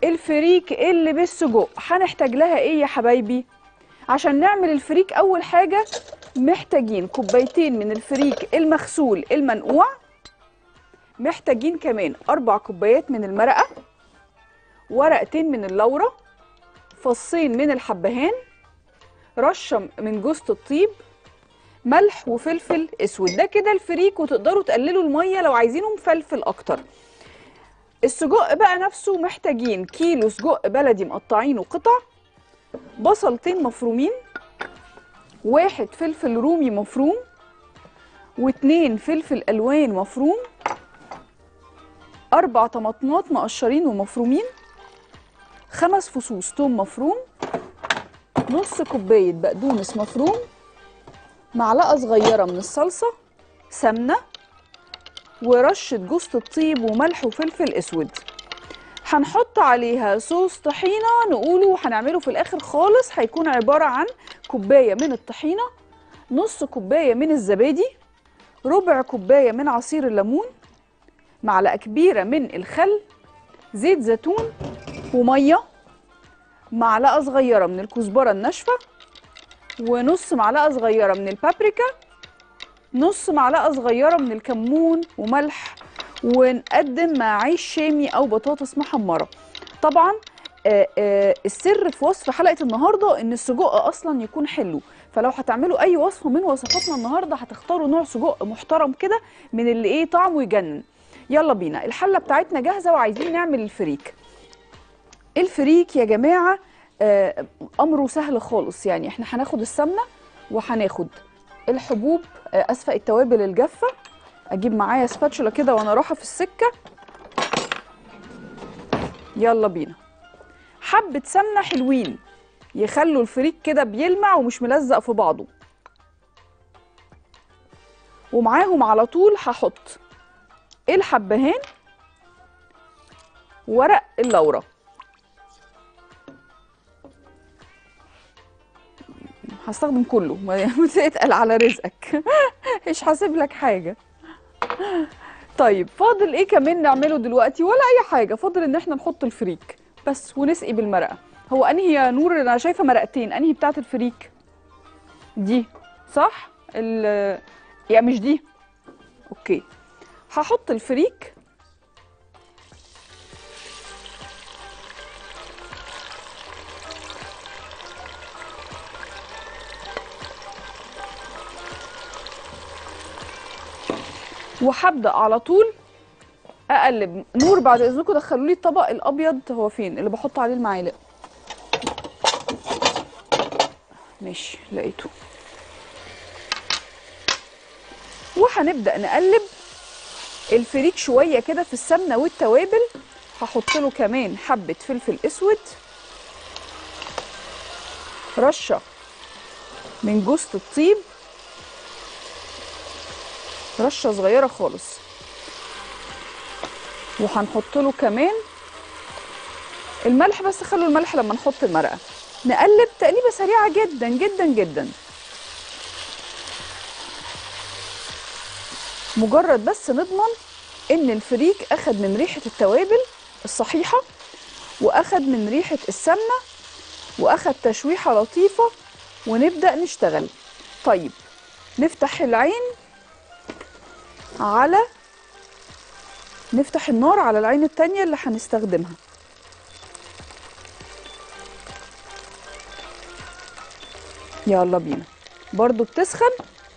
الفريك اللي بالسجق هنحتاج لها ايه يا حبايبي عشان نعمل الفريك اول حاجه محتاجين كوبايتين من الفريك المغسول المنقوع محتاجين كمان اربع كوبايات من المرقه ورقتين من اللورة فصين من الحبهان رشة من جوزة الطيب ملح وفلفل اسود ده كده الفريك وتقدروا تقللوا المية لو عايزينه مفلفل اكتر السجق بقى نفسه محتاجين كيلو سجق بلدي مقطعينه قطع بصلتين مفرومين واحد فلفل رومي مفروم واتنين فلفل الوان مفروم اربع طماطمات مقشرين ومفرومين خمس فصوص توم مفروم نص كوبايه بقدونس مفروم معلقه صغيره من الصلصه سمنه ورشه جوز الطيب وملح وفلفل اسود هنحط عليها صوص طحينه نقوله هنعمله في الاخر خالص هيكون عباره عن كوبايه من الطحينه نص كوبايه من الزبادي ربع كوبايه من عصير الليمون معلقه كبيره من الخل زيت زيتون وميه معلقه صغيره من الكزبره الناشفه ونص معلقه صغيره من البابريكا نص معلقه صغيره من الكمون وملح ونقدم مع عيش شامي او بطاطس محمره طبعا آه، آه، السر في وصف حلقه النهارده ان السجق اصلا يكون حلو فلو هتعملوا اي وصفه من وصفاتنا النهارده هتختاروا نوع سجق محترم كده من اللي ايه طعمه يجنن يلا بينا الحله بتاعتنا جاهزه وعايزين نعمل الفريك الفريك يا جماعه آه، امره سهل خالص يعني احنا هناخد السمنه وهناخد الحبوب آه، اسفه التوابل الجافه اجيب معايا سباتشولا كده وانا رايحه في السكه يلا بينا حبه سمنه حلوين يخلوا الفريك كده بيلمع ومش ملزق في بعضه ومعاهم على طول هحط الحبهان ورق اللورة هستخدم كله ما ما تتقل على رزقك مش هسيب لك حاجة طيب فاضل ايه كمان نعمله دلوقتي ولا اي حاجة فاضل ان احنا نحط الفريك بس ونسقي بالمرقة هو انهي يا نور انا شايفة مرقتين انهي بتاعت الفريك دي صح ال يعني مش دي اوكي هحط الفريك وهبدا على طول اقلب نور بعد اذنكم دخلوا لي الطبق الابيض هو فين اللي بحط عليه المعالق ماشي لقيته وهنبدا نقلب الفريك شويه كده في السمنه والتوابل هحط له كمان حبه فلفل اسود رشه من جوزة الطيب رشه صغيره خالص وهنحط له كمان الملح بس خلوا الملح لما نحط المرقه نقلب تقليبه سريعه جدا جدا جدا مجرد بس نضمن ان الفريك اخد من ريحه التوابل الصحيحه واخد من ريحه السمنه واخد تشويحه لطيفه ونبدا نشتغل طيب نفتح العين على نفتح النار على العين التانية اللي هنستخدمها يلا بينا برضو بتسخن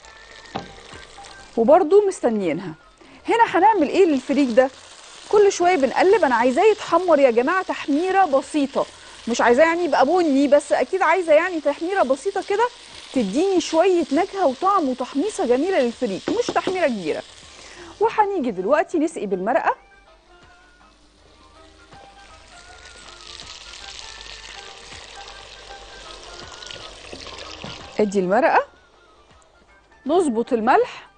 وبرضو مستنيينها هنا هنعمل ايه للفريك ده كل شويه بنقلب انا عايزاه يتحمر يا جماعه تحميره بسيطه مش عايزاه يعني يبقى بني بس اكيد عايزه يعني تحميره بسيطه كده تديني شويه نكهه وطعم وتحميصه جميله للفريك مش تحميره كبيره وهنيجي دلوقتي نسقي بالمرقه ادي المرقه نظبط الملح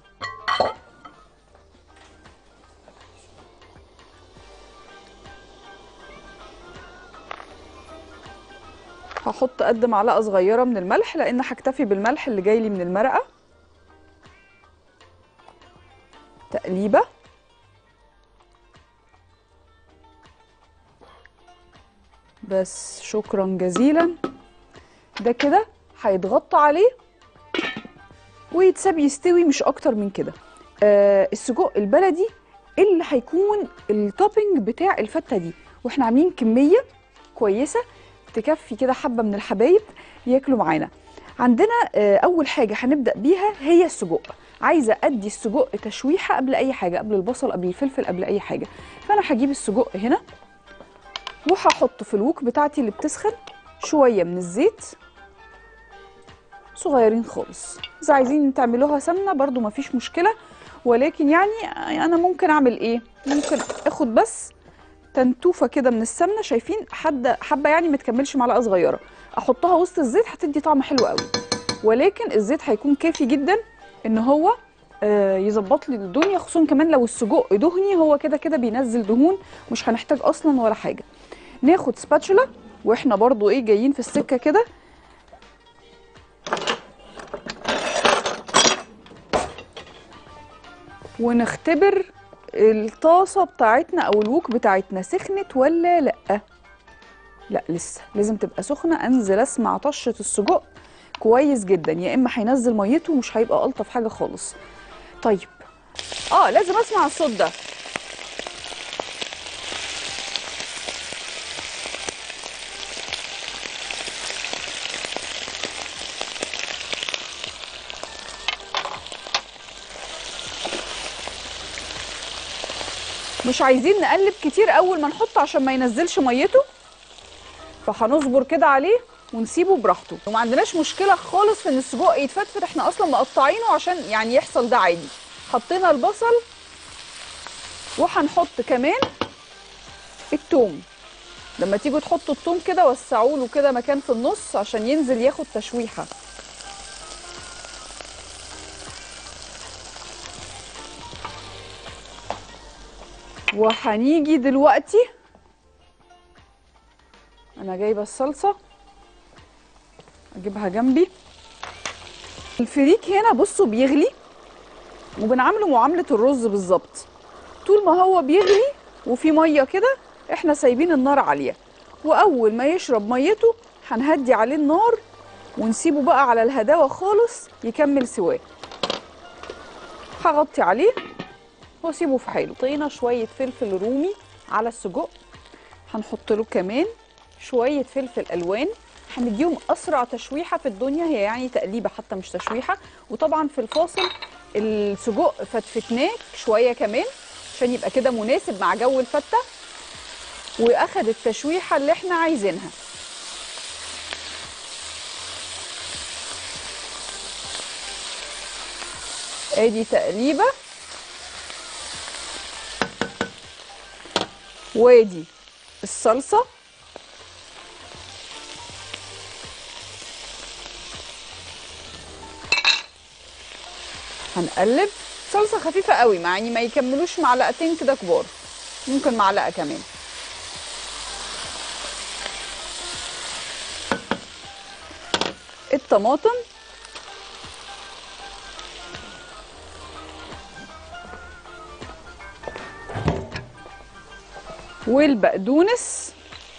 هحط قد معلقه صغيره من الملح لان هكتفي بالملح اللي جاي لي من المرقه تقليبه بس شكرا جزيلا ده كده هيتغطى عليه ويتساب يستوي مش اكتر من كده آه السجق البلدي اللي هيكون التوبينج بتاع الفته دي واحنا عاملين كميه كويسه تكفي كده حبه من الحبايب ياكلوا معانا عندنا آه اول حاجه هنبدا بيها هي السجق عايزه ادي السجق تشويحه قبل اي حاجه قبل البصل قبل الفلفل قبل اي حاجه فانا هجيب السجق هنا وهحط في الوك بتاعتي اللي بتسخن شويه من الزيت صغيرين خالص اذا عايزين تعملوها سمنه برضو مفيش مشكله ولكن يعني انا ممكن اعمل ايه ممكن اخد بس تنتوفه كده من السمنه شايفين حد حبه يعني ما تكملش معلقه صغيره احطها وسط الزيت هتدي طعم حلو قوي ولكن الزيت هيكون كافي جدا ان هو آه، يظبط لي الدنيا خصوصا كمان لو السجق دهني هو كده كده بينزل دهون مش هنحتاج اصلا ولا حاجه ناخد سباتشولا واحنا برضو ايه جايين في السكه كده ونختبر الطاسه بتاعتنا او الوك بتاعتنا سخنت ولا لا لا لسه لازم تبقى سخنه انزل اسمع طشه السجق كويس جدا يا اما هينزل ميته ومش هيبقى الطف حاجه خالص طيب اه لازم اسمع الصوت ده مش عايزين نقلب كتير اول ما نحطه عشان ما ينزلش ميته فهنصبر كده عليه ونسيبه براحته وما عندناش مشكله خالص في ان السجق يتفتفت احنا اصلا مقطعينه عشان يعني يحصل ده عادي حطينا البصل وهنحط كمان التوم لما تيجوا تحطوا التوم كده وسعوا له كده مكان في النص عشان ينزل ياخد تشويحه وهنيجي دلوقتي انا جايبه الصلصه اجيبها جنبي الفريك هنا بصوا بيغلي وبنعامله معامله الرز بالظبط طول ما هو بيغلي وفي ميه كده احنا سايبين النار عاليه واول ما يشرب ميته هنهدي عليه النار ونسيبه بقى على الهداوه خالص يكمل سواه هغطي عليه واسيبه في حاله طينا شويه فلفل رومي على السجق هنحط له كمان شويه فلفل الوان هنديهم اسرع تشويحه في الدنيا هي يعني تقليبه حتى مش تشويحه وطبعا في الفاصل السجق فتفتناه شويه كمان عشان يبقى كده مناسب مع جو الفته واخد التشويحه اللي احنا عايزينها ادي تقليبه وادي الصلصه هنقلب صلصه خفيفه قوي مع يعني ما يكملوش معلقتين كده كبار ممكن معلقه كمان الطماطم والبقدونس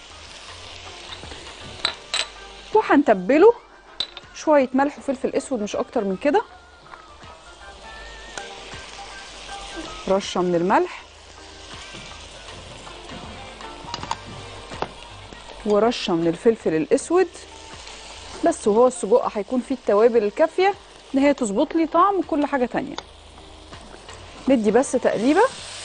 وهنتبله شويه ملح وفلفل اسود مش اكتر من كده رشه من الملح ورشه من الفلفل الاسود بس وهو السجق هيكون فيه التوابل الكافيه ان هي تظبط لي طعم وكل حاجه تانية ندي بس تقليبه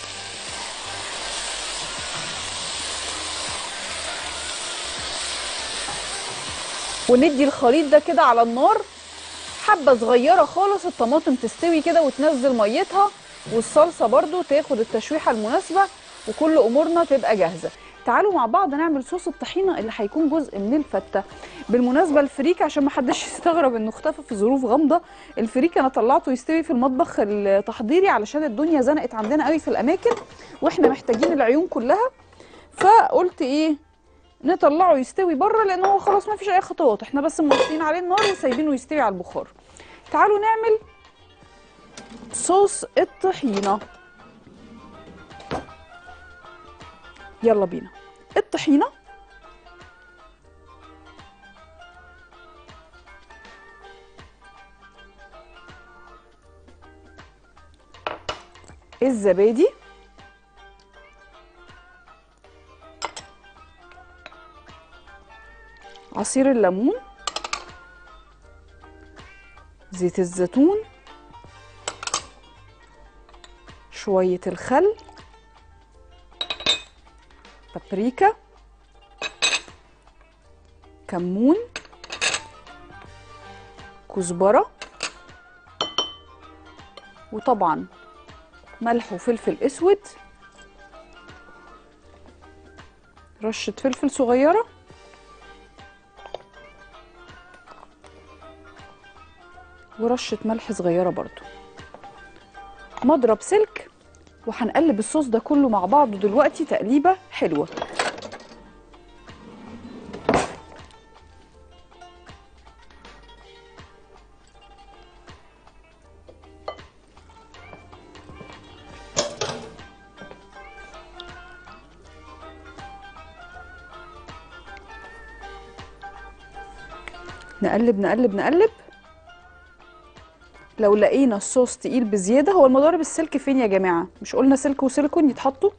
وندي الخليط ده كده على النار حبه صغيره خالص الطماطم تستوي كده وتنزل ميتها والصلصه برضو تاخد التشويحه المناسبه وكل امورنا تبقى جاهزه تعالوا مع بعض نعمل صوص الطحينه اللي هيكون جزء من الفته بالمناسبه الفريك عشان ما حدش يستغرب انه اختفى في ظروف غامضه الفريك انا طلعته يستوي في المطبخ التحضيري علشان الدنيا زنقت عندنا قوي في الاماكن واحنا محتاجين العيون كلها فقلت ايه نطلعه يستوي بره لان هو خلاص ما فيش اي خطوات احنا بس موطيين عليه النار وسايبينه يستوي على البخار تعالوا نعمل صوص الطحينه يلا بينا الطحينه الزبادي عصير الليمون زيت الزيتون شوية الخل بابريكا كمون كزبرة وطبعا ملح وفلفل اسود رشة فلفل صغيرة ورشة ملح صغيرة برضو مضرب سلك وهنقلب الصوص ده كله مع بعضه دلوقتي تقليبة حلوة نقلب نقلب نقلب لو لقينا الصوص تقيل بزياده هو المضارب السلك فين يا جماعه مش قلنا سلك وسيليكون يتحطوا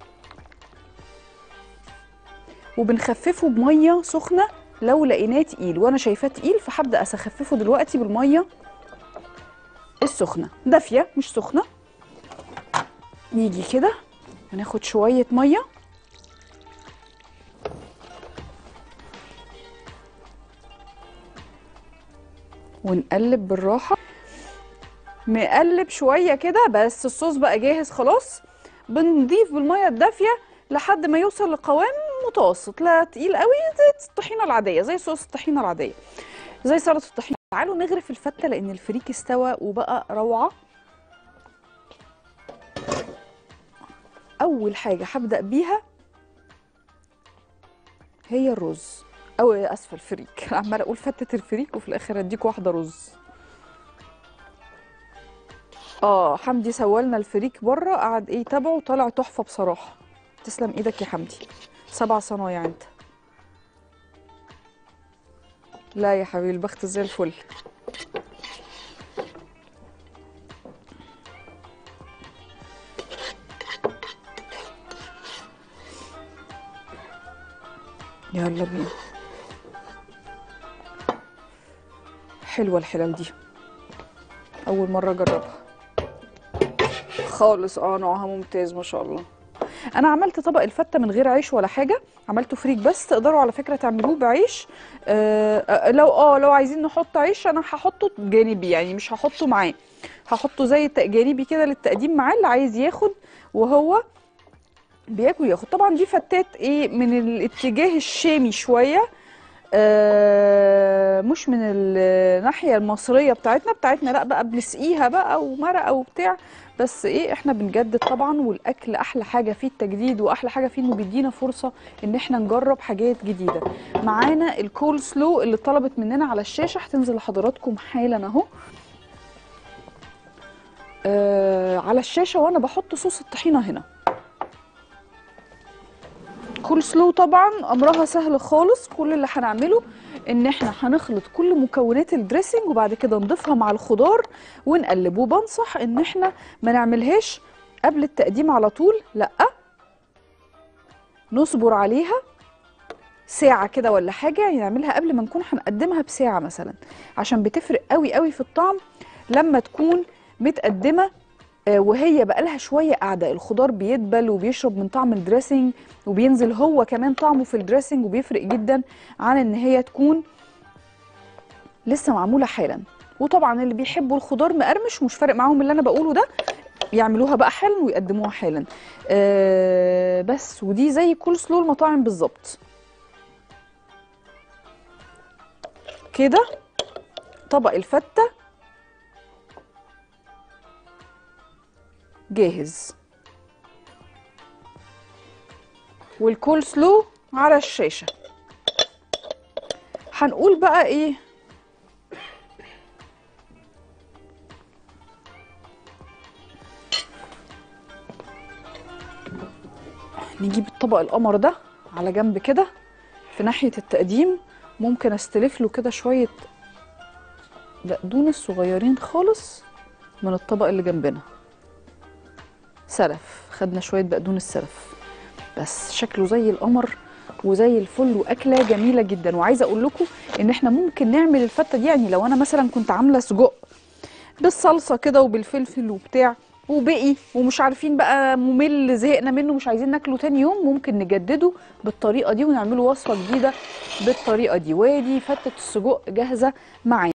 وبنخففه بميه سخنه لو لقيناه تقيل وانا شايفاه تقيل فهبدا اخففه دلوقتي بالميه السخنه دافيه مش سخنه نيجي كده وناخد شويه ميه ونقلب بالراحه نقلب شويه كده بس الصوص بقى جاهز خلاص بنضيف بالميه الدافيه لحد ما يوصل لقوام متوسط لا تقيل قوي زي الطحينه العاديه زي صوص الطحينه العاديه زي سلطه الطحينه تعالوا نغرف الفته لان الفريك استوى وبقى روعه اول حاجه هبدا بيها هي الرز او اسفه الفريك عماله اقول فتة الفريك وفي الاخر اديك واحده رز اه حمدي سوالنا الفريك بره قعد ايه تابعه طلع تحفه بصراحه تسلم ايدك يا حمدي سبع صنايع انت لا يا حبيبي البخت زي الفل يلا بينا حلوه الحلال دي اول مره اجربها خالص اه نوعها ممتاز ما شاء الله انا عملت طبق الفته من غير عيش ولا حاجه عملته فريك بس تقدروا على فكره تعملوه بعيش آه آه، لو اه لو عايزين نحط عيش انا هحطه جانبي يعني مش هحطه معاه هحطه زي الت- جانبي كده للتقديم معاه اللي عايز ياخد وهو بياكل ياخد طبعا دي فتات ايه من الاتجاه الشامي شويه آه مش من الناحيه المصريه بتاعتنا بتاعتنا لا بقى بنسقيها بقى ومرقه وبتاع بس ايه احنا بنجدد طبعا والاكل احلى حاجه فيه التجديد واحلى حاجه فيه انه بيدينا فرصه ان احنا نجرب حاجات جديده معانا الكول سلو اللي طلبت مننا على الشاشه هتنزل لحضراتكم حالا اهو آه على الشاشه وانا بحط صوص الطحينه هنا كول سلو طبعا امرها سهل خالص كل اللي هنعمله ان احنا هنخلط كل مكونات الدريسنج وبعد كده نضيفها مع الخضار ونقلب وبنصح ان احنا ما نعملهاش قبل التقديم على طول لا نصبر عليها ساعة كده ولا حاجة يعني نعملها قبل ما نكون هنقدمها بساعة مثلا عشان بتفرق قوي قوي في الطعم لما تكون متقدمة آه، وهي بقالها شوية قاعدة الخضار بيدبل وبيشرب من طعم الدريسنج وبينزل هو كمان طعمه في الدريسنج وبيفرق جدا عن ان هي تكون لسه معمولة حالا وطبعا اللي بيحبوا الخضار مقرمش ومش فارق معاهم اللي انا بقوله ده يعملوها بقى حالا ويقدموها حالا آه بس ودي زي كل سلو المطاعم بالظبط كده طبق الفتة جاهز والكول سلو على الشاشة هنقول بقى ايه نجيب الطبق القمر ده على جنب كده في ناحية التقديم ممكن استلف له كده شوية بقدونس صغيرين خالص من الطبق اللي جنبنا سلف خدنا شويه بقدونس سلف بس شكله زي القمر وزي الفل واكله جميله جدا وعايزه اقول لكم ان احنا ممكن نعمل الفته دي يعني لو انا مثلا كنت عامله سجق بالصلصه كده وبالفلفل وبتاع وبقي ومش عارفين بقى ممل زهقنا منه مش عايزين ناكله تاني يوم ممكن نجدده بالطريقه دي ونعمله وصفه جديده بالطريقه دي وادي فته السجق جاهزه معانا